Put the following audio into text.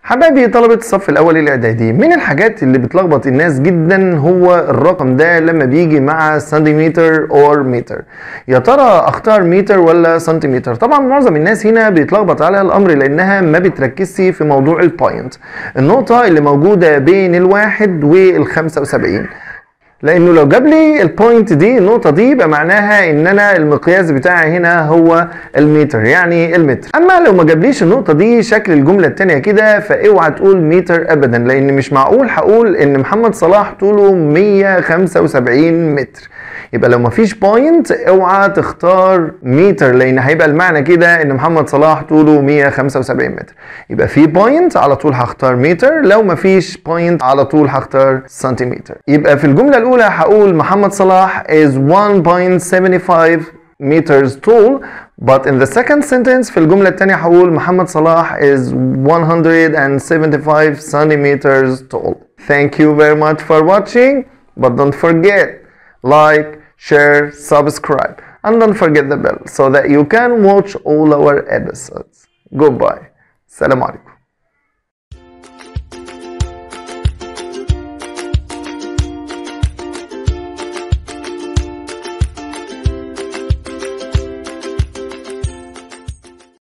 حبايبي طلبة الصف الأول الإعدادي من الحاجات اللي بتلخبط الناس جدا هو الرقم ده لما بيجي مع سنتيمتر أو متر يا ترى أختار متر ولا سنتيمتر طبعا معظم الناس هنا بيتلخبط على الأمر لأنها ما بتركزش في موضوع البوينت النقطة اللي موجودة بين الواحد والخمسة وسبعين لانه لو جاب لي البوينت دي النقطه دي يبقى معناها ان انا المقياس بتاعي هنا هو المتر يعني المتر اما لو ما جابليش النقطه دي شكل الجمله الثانيه كده فاوعى تقول متر ابدا لان مش معقول هقول ان محمد صلاح طوله 175 متر يبقى لو مفيش بوينت اوعى تختار متر لان هيبقى المعنى كده ان محمد صلاح طوله 175 متر يبقى في بوينت على طول هختار متر لو مفيش بوينت على طول هختار سنتيمتر يبقى في الجمله الاولى هقول محمد صلاح is 1.75 meters tall but in the second sentence في الجملة الثانية هقول محمد صلاح is 175 centimeters tall thank you very much for watching but don't forget like share subscribe and don't forget the bell so that you can watch all our episodes goodbye السلام عليكم